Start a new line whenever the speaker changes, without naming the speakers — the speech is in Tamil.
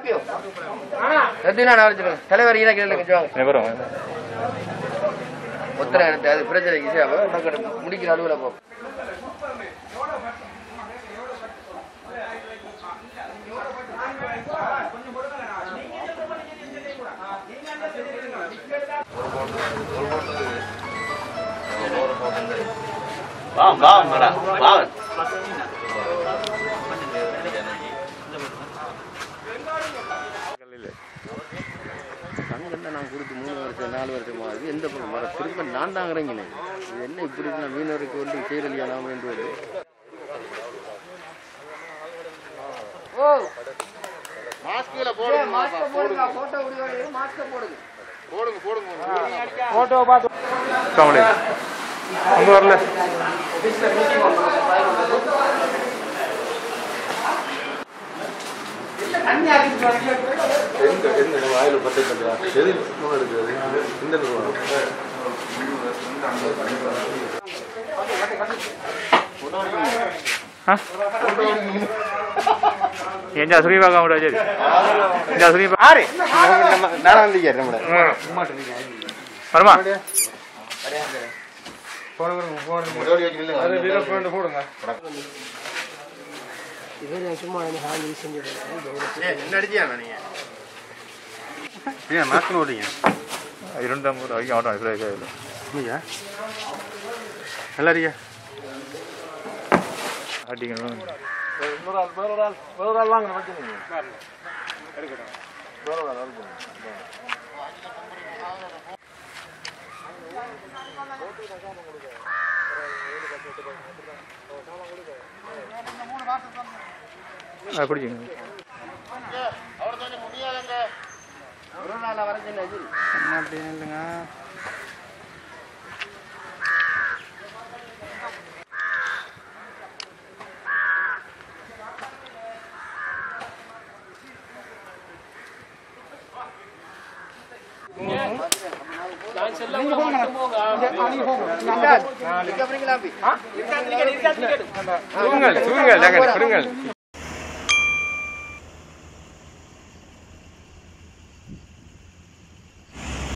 காப்பியோ எப்படின்னா நான் வச்சுக்கோங்க தலைவர் ஈரா கீழே கொஞ்சம்
வரும்
ஒத்தனை எடுத்து அது பிரச்சனை ஈஸியாக டக்கு முடிக்கிற அளவில் போ
வா வா மேடா வா
தங்கம் நான் கொடுத்து மூணு வருஷம் நாலு வருஷம் ஆகுது எந்த பக்கம் வர திரும்ப நான் தாங்கிறேங்கண்ணே இது என்ன இப்படி இருக்கு நான் மீனவருக்கு வந்து சீரழியலாம் என்று வந்து ஓ மாஸ்கில் போடுங்க மாஸ்க் போடுங்க போட்டோ விடுங்க மாஸ்க் போடுங்க போடுங்க போடுங்க
ஃபோட்டோ பார்த்து கமலே அங்கே வரல
எங்க எங்க நம்ம வாயில பட்டு கட்டா எது சும்மா இருக்குது இந்த
ஏன் சுரி பார்க்க முடியாது இந்த சுரி ஆறு
நான் வந்து கேட்டேன்
வருமா
போடுங்க
என்ன அடிச்சியா நீங்க
ஏன் மாஸ்க் ஓடுங்க
இரண்டாம் கூட ஐயா ஆட்டம் இப்படி இல்லை
நீங்க எல்லாரியா
அடிக்கணும்
இன்னொரு ஆள் வேற ஒரு ஆள் வேற ஒரு ஆள் வாங்க வச்சுக்கோங்க வேற ஒரு ஆள்
ஆ பிடிச்சிங்க
ஒரு நாள் வர சொன்னது
இல்லைங்க
போங்க
தூங்குங்கள் தூங்குங்கள் கொடுங்கள்